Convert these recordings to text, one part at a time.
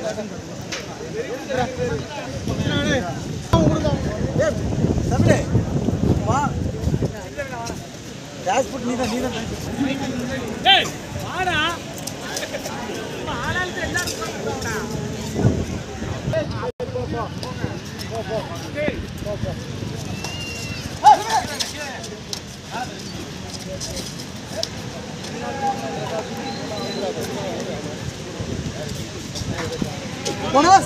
தமிழே வா டேஷ்போர்ட் நீ தான் நீ தான் bonus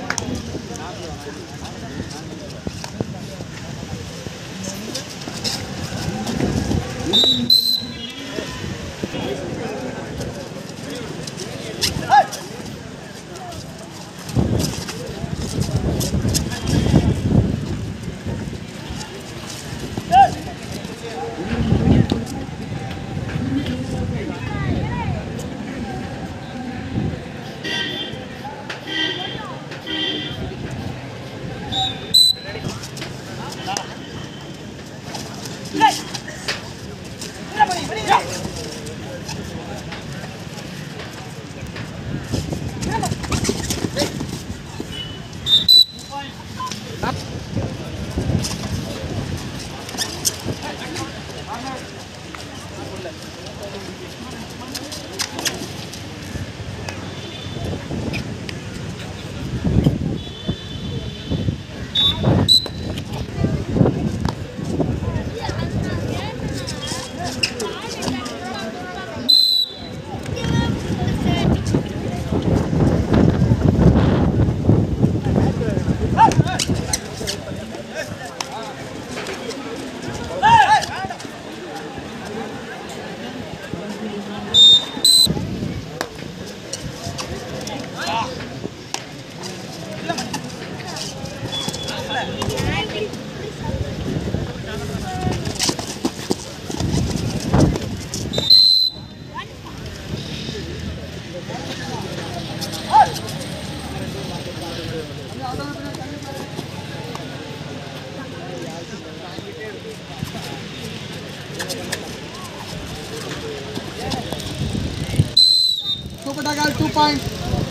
Super Tagal, two points.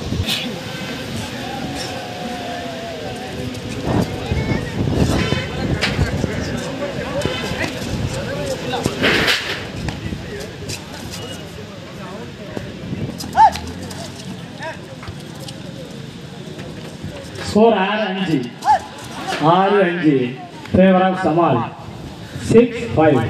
Score ஆறு அஞ்சு ஆறு அஞ்சு favour of Jamal six five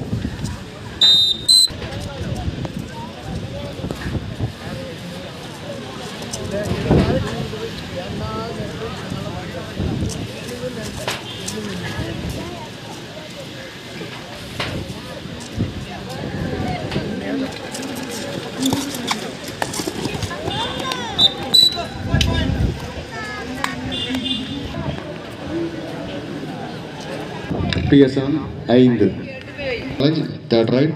BSN ஐந்து third right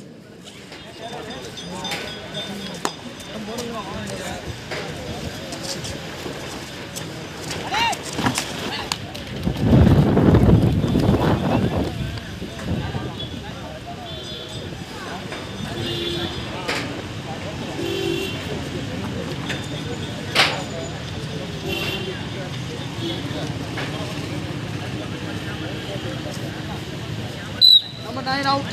Number nine out.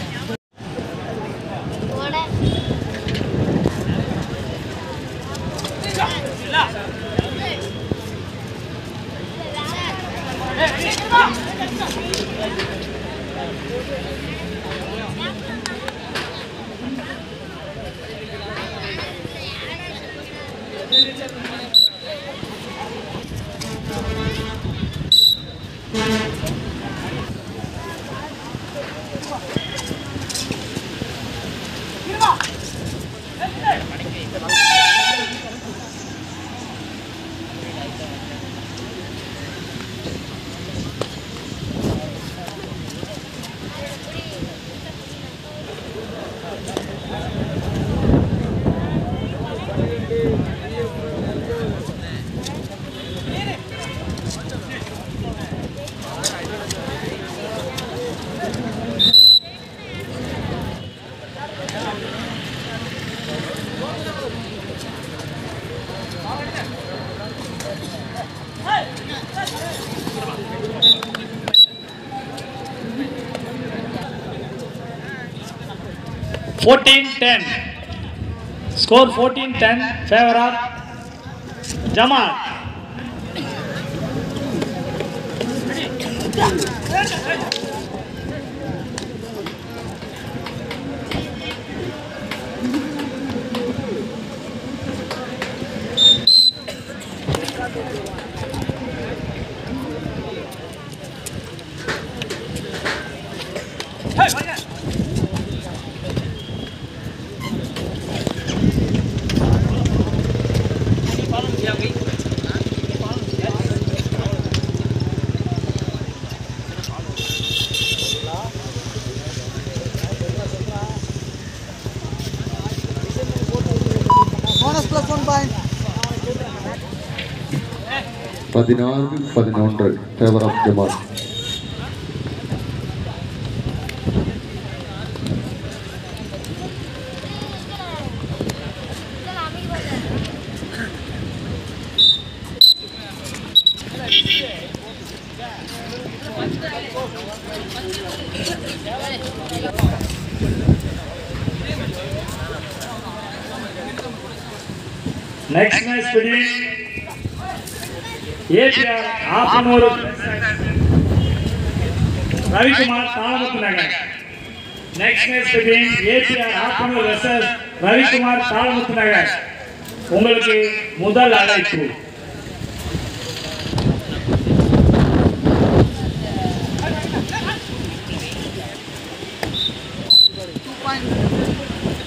14-10. Score 14-10 favor of Jamal. Bonus plus one point பதினாறு பதினொன்று favour of Jamal Next match between APR Apanur Ravi Kumar Talamutu Nagar. Next match between APR Apanur versus Ravi Kumar Talamutu Nagar. உங்களுக்கு முதல் அழைப்பு Two point.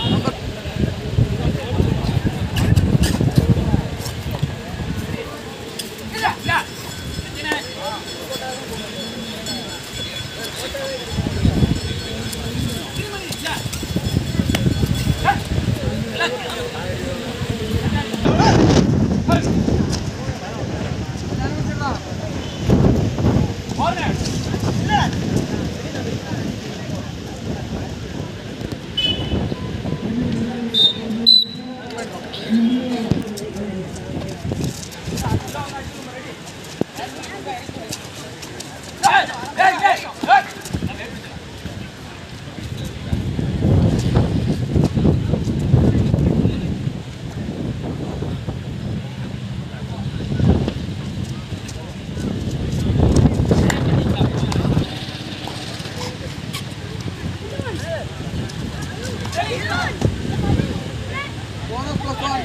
Bonus plus one.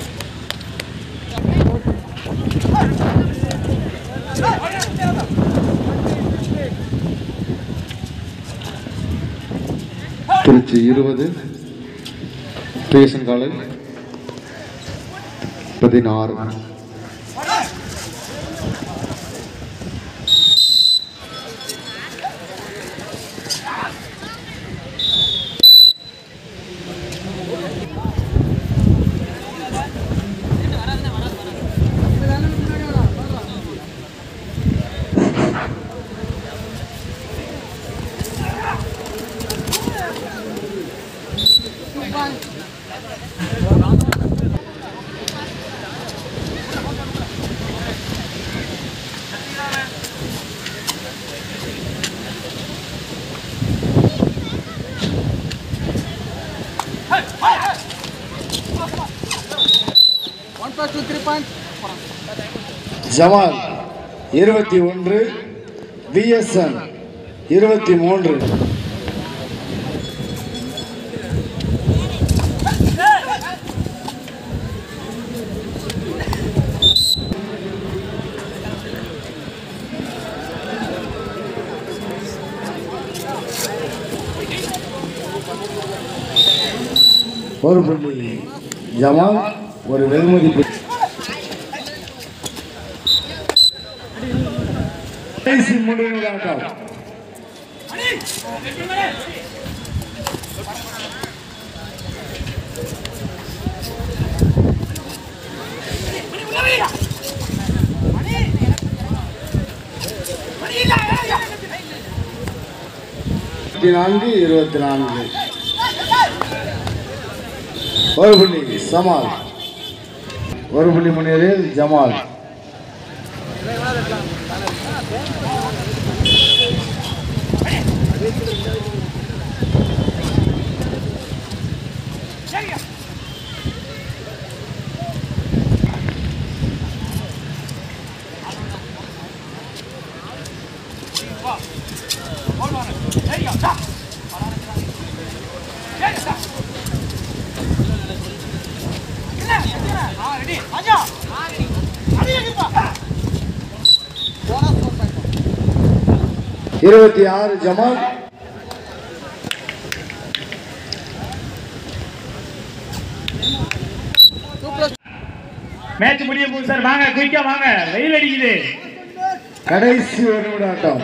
Trichy இருபது BSN college பதினாறு Two point. One plus two, three point. Jamal இருபத்தி ஒன்று BSN இருபத்தி மூன்று ஒரு புள்ளி ஜமால் ஒரு வெகுமதி புள்ளி. கடைசி முடிவு ஆட்டம் இருபத்தி நான்கு இருபத்தி நான்கு ஒரு புள்ளி சமால் ஒரு புள்ளி முன்னேறியல் ஜமால் இருபத்தி ஆறு ஜமால் மேட்ச் முடிய போகுது சார் வாங்க குயிக்கா வாங்க வெயில் அடிக்குது கடைசி ஒரு நிமிட ஆட்டம்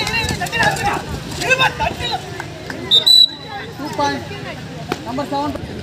Two point. Number seven.